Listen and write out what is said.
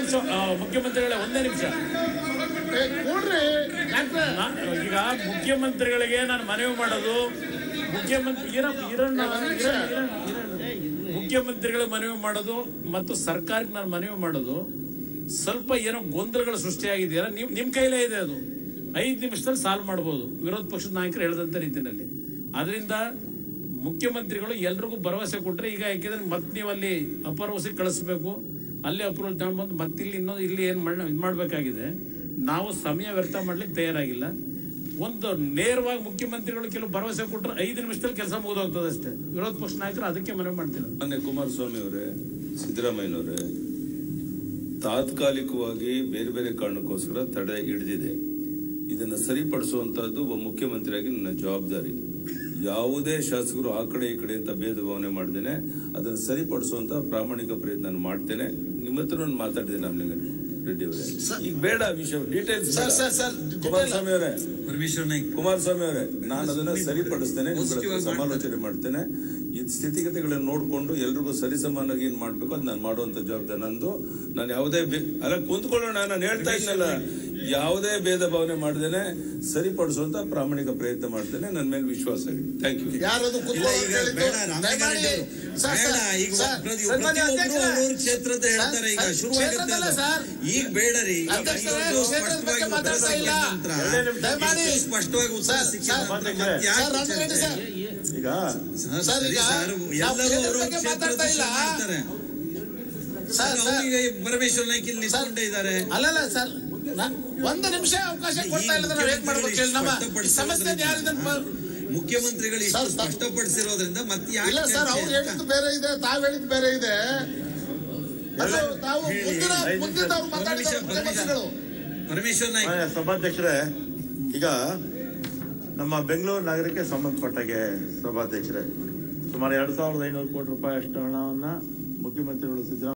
ನಿಮಿಷ ಆ, ಮುಖ್ಯಮಂತ್ರಿಗಳೇ ಒಂದೇ ನಿಮಿಷ ಏ, ಕೊಡ್ರಿ ಡಾಕ್ಟ್ರೆ ನಾ- ಈಗ ಮುಖ್ಯಮಂತ್ರಿಗಳಿಗೆ ನಾನು ಮನವಿ ಮಾಡೋದು ಮುಖ್ಯಮಂತ್ರಿ ಇರಣ್ಣ ಇರಣ್ಣ ಇರಣ್ಣ, ಇರಣ್ಣ, ಇರಣ್ಣ. ಮುಖ್ಯಮಂತ್ರಿಗಳು ಮನವಿ ಮಾಡೋದು ಮತ್ತು ಸರ್ಕಾರಕ್ಕೆ ನಾನು ಮನವಿ ಮಾಡೋದು ಸ್ವಲ್ಪ ಏನೋ ಗೊಂದಲಗಳು ಸೃಷ್ಟಿಯಾಗಿದೆಯಲ್ಲ ನಿಮ್ ನಿಮ್ ಕೈಲೇ ಇದೆ ಅದು ಐದು ನಿಮಿಷದಲ್ಲಿ ಸಾಲ್ವ್ ಮಾಡ್ಬೋದು ವಿರೋಧ ಪಕ್ಷದ ನಾಯಕರು ಹೇಳಿದಂತ ರೀತಿಯಲ್ಲಿ ಅದರಿಂದ ಮುಖ್ಯಮಂತ್ರಿಗಳು ಎಲ್ರಿಗೂ ಭರವಸೆ ಕೊಟ್ರೆ ಈಗ ಯಾಕೆಂದ್ರೆ ಮತ್ತೆ ನೀವು ಅಲ್ಲಿ ಅಪರ್ ಹೌಸಿಗೆ ಕಳಿಸ್ಬೇಕು ಅಲ್ಲಿ ಅಪ್ರೂವಲ್ ತಗೊಂಡ್ಬಂದು ಮತ್ತೆ ಇಲ್ಲಿ ಇನ್ನೊಂದು ಇಲ್ಲಿ ಏನು ಮಾಡ ಇದು ಮಾಡಬೇಕಾಗಿದೆ ನಾವು ಸಮಯ ವ್ಯರ್ಥ ಮಾಡ್ಲಿಕ್ಕೆ ತಯಾರಾಗಿಲ್ಲ ಒಂದು ನೇರವಾಗಿ ಮುಖ್ಯಮಂತ್ರಿಗಳು ಕೆಲವು ಭರವಸೆ ಕೊಟ್ಟರೆ ಐದು ನಿಮಿಷದಲ್ಲಿ ಕೆಲಸ ಮುಗಿದೋಗ್ತದೆ ಅಷ್ಟೇ ವಿರೋಧ ಪಕ್ಷ ನಾಯಕರು ಅದಕ್ಕೆ ಮನವಿ ಮಾಡ್ತಿದ್ದಾರೆ ಮಾನ್ಯ ಕುಮಾರಸ್ವಾಮಿ ಅವರೇ ಸಿದ್ದರಾಮಯ್ಯನವರೇ ತಾತ್ಕಾಲಿಕವಾಗಿ ಬೇರೆ ಬೇರೆ ಕಾರಣಕ್ಕೋಸ್ಕರ ತಡೆ ಹಿಡಿದಿದೆ ಇದನ್ನ ಸರಿಪಡಿಸುವಂತಹದ್ದು ಒಬ್ಬ ಮುಖ್ಯಮಂತ್ರಿಯಾಗಿ ನನ್ನ ಜವಾಬ್ದಾರಿ ಯಾವುದೇ ಶಾಸಕರು ಆ ಕಡೆ ಈ ಕಡೆ ಅಂತ ಭೇದ ಭಾವನೆ ಮಾಡ್ದೇನೆ ಅದನ್ನು ಸರಿಪಡಿಸುವಂತ ಪ್ರಾಮಾಣಿಕ ಪ್ರಯತ್ನ ನಾನು ಮಾಡ್ತೇನೆ ನಿಮ್ಮ ಹತ್ರ ನಾನು ಮಾತಾಡಿದೆ ರಾಮಲಿಂಗ ರೆಡ್ಡಿ ಅವರೇ ಈಗ ಬೇಡ ವಿಷಯ details sir sir sir Kumaraswamy ಅವರೇ ಪರಮೇಶ್ವರ್ ನಾಯ್ಕ್ ಕುಮಾರಸ್ವಾಮಿ ಅವರೇ ನಾನು ಅದನ್ನ ಸರಿಪಡಿಸ್ತೇನೆ ನಿಮ್ ಹತ್ರ Positive ಆಗಿ ಸಮಾಲೋಚನೆ ಮಾಡ್ತೇನೆ ಈ ಸ್ಥಿತಿಗತಿಗಳನ್ನ ನೋಡ್ಕೊಂಡು ಎಲ್ರಿಗೂ ಸರಿಸಮಾನಾಗಿ ಏನ್ ಮಾಡ್ಬೇಕು ಅದು ನಾನು ಮಾಡುವಂತ ಜವಾಬ್ದಾರಿ ನಂದು ನಾನು ಯಾವುದೇ ಬೇ- ಅಲ್ಲ ಕುಂತ್ಕೊಳ್ಳೋಣ ನಾನು ಹೇಳ್ತಾ ಇದ್ನಲ್ಲ ಯಾವುದೇ ಭೇದ ಭಾವನೆ ಮಾಡ್ದೇನೆ ಸರಿಪಡಿಸುವಂತ ಪ್ರಾಮಾಣಿಕ ಪ್ರಯತ್ನ ಮಾಡ್ತೇನೆ ನನ್ನ ಮೇಲೆ ವಿಶ್ವಾಸ ಇದೆ ಥ್ಯಾಂಕ್ ಯು ಯಾರದು ಇಲ್ಲ ಈಗ ಬೇಡ ರಾಮಲಿಂಗಾರೆಡ್ಡಿ ಅವರು. ಬೇಡ ಈಗ ಪ್ರತಿ- ಪ್ರತಿಯೊಬ್ರು ಅವ್ರವ್ರ ಕ್ಷೇತ್ರದ ಹೇಳ್ತಾರೆ ಈಗ ಶುರುವಾಗುತ್ತೆ ಅದು. ಈಗ ಬೇಡ ರೀ ಈಗ ಅಧ್ಯಕ್ಷರೇ, ಇವತ್ತು ಕ್ಷೇತ್ರದ ಸ್ಪಷ್ಟವಾಗಿ ಬಗ್ಗೆ ಉತ್ತರ ಮಾತಾಡ್ತಾ ಇಲ್ಲ. ಸಿಕ್ಕಿದ ನಂತರ ದಯಮಾಡಿ. ಇಷ್ಟು ಸ್ಪಷ್ಟವಾಗಿ ಉತ್ತರ ಸರ್, ಸಿಕ್ಕಿದ ಸರ್, ನಂತರ ಸರ್, ಮತ್ತೆ ಯಾಕೆ ಸರ್ ರಾಮರೆಡ್ಡಿ ಸರ್ ಈಗ ಸರ್, ಸರ್, ಸರಿ ಈಗ ಸರ್, ನಾವು ಎಲ್ಲರೂ ಕ್ಷೇತ್ರದ ಅವ್ರವ್ರ ಬಗ್ಗೆ ಕ್ಷೇತ್ರದ ಮಾತಾಡ್ತಾ ಇಲ್ಲ. ಮಾಡ್ತಾರೆ ಸರ್ ಸರ್, ಸರ್ ಅವ್ರೀಗ ಪರಮೇಶ್ವರ್ ನಾಯ್ಕ್ ಇಲ್ಲಿ ನಿಂತ್ಕೊಂಡೇ ಇದ್ದಾರೆ ಅಲ್ಲಲ್ಲ ಸರ್ ನಾ- ಒಂದು ನಿಮಿಷ ಅವಕಾಶ ಕೊಡ್ತಾ ಇಲ್ಲ ನಾವು ಹೇಗ್ ಮಾಡ್ಬೇಕು ಹೇಳಿ ನಮ್ಮ ಈ ಸಮಸ್ಯೆ ಯಾರಿದ ಮುಖ್ಯಮಂತ್ರಿಗಳು ಇಷ್ಟು ಸರ್, ಸರ್. ಸ್ಪಷ್ಟಪಡಿಸಿರೋದ್ರಿಂದ ಮತ್ತೆ ಯಾಕೆ ಇಲ್ಲ ಸರ್ ಅವ್ರು ಚರ್ಚೆ ಅಂತ? ಹೇಳಿದ್ದು ಬೇರೆ ಇದೆ ತಾವ್ ಹೇಳಿದ್ದು ಬೇರೆ ಇದೆ ಅದು ತಾವು ಮುಂದಿನ ಐದು ನಿಮಿಷ. ಮುಂದಿನ ಅವ್ರು ಮಾತಾಡಿದ ಒಂದು ನಿಮಿಷ, ಮುಖ್ಯಮಂತ್ರಿಗಳು ಪರಮೇಶ್ವರ್ ನಾಯ್ಕ್ ಮಾನ್ಯ ಸಭಾಧ್ಯಕ್ಷರೇ ಈಗ ನಮ್ಮ ಬೆಂಗಳೂರು ನಗರಕ್ಕೆ ಸಂಬಂಧಪಟ್ಟಾಗೆ ಸಭಾಧ್ಯಕ್ಷರೇ ಸುಮಾರು ಎರಡ್ ಸಾವಿರದ ಐನೂರು ಕೋಟಿ ರೂಪಾಯಿ ಅಷ್ಟು ಹಣವನ್ನ ಮುಖ್ಯಮಂತ್ರಿಗಳು ಸಿದ್ದರಾಮಯ್ಯ